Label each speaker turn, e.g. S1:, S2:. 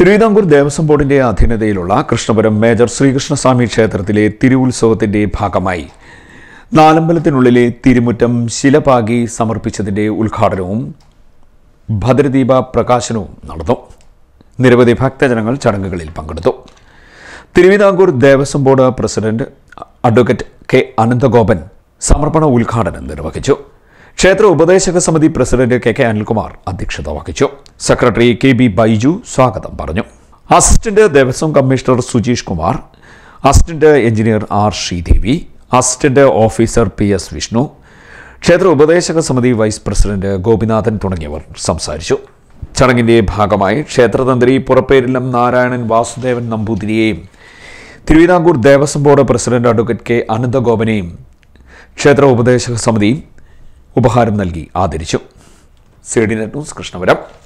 S1: തിരുവിതാംകൂർ ദേവസ്വം ബോർഡിന്റെ അധീനതയിലുള്ള കൃഷ്ണപുരം മേജർ ശ്രീകൃഷ്ണസ്വാമി ക്ഷേത്രത്തിലെ തിരുവുത്സവത്തിന്റെ ഭാഗമായി നാലമ്പലത്തിനുള്ളിലെ തിരുമുറ്റം ശിലപാകി സമർപ്പിച്ചതിന്റെ ഉദ്ഘാടനവും ഭദ്രദീപ പ്രകാശനവും നടന്നു നിരവധി ഭക്തജനങ്ങൾ ചടങ്ങുകളിൽ പങ്കെടുത്തു Thiruvithamkoor Devaswom board president advocate K Ananthagopan സമർപ്പണ ഉദ്ഘാടനം നിർവഹിച്ചു ക്ഷേത്ര ഉപദേശക സമിതി പ്രസിഡന്റ് കെ കെ അനിൽകുമാർ അധ്യക്ഷത വഹിച്ചു സെക്രട്ടറി കെ ബി ബൈജു സ്വാഗതം പറഞ്ഞു assistant Devaswom commissioner Sujeesh Kumar assistant engineer R Sreedevi assistant officer P S Vishnu ക്ഷേത്ര ഉപദേശക സമിതി വൈസ് പ്രസിഡന്റ് ഗോപിനാഥൻ തുടങ്ങിയവർ സംസാരിച്ചു ചടങ്ങിന്റെ ഭാഗമായി ക്ഷേത്രതന്ത്രി പുറപ്പേരിലം നാരായണൻ വാസുദേവൻ നമ്പൂതിരിയെയും Thiruvithamkoor Devaswom board president advocate K അനന്തഗോപനെയും ക്ഷേത്ര ഉപദേശക സമിതി ഉപഹാരം നൽകി ആദരിച്ചു C D net news Krishnapuram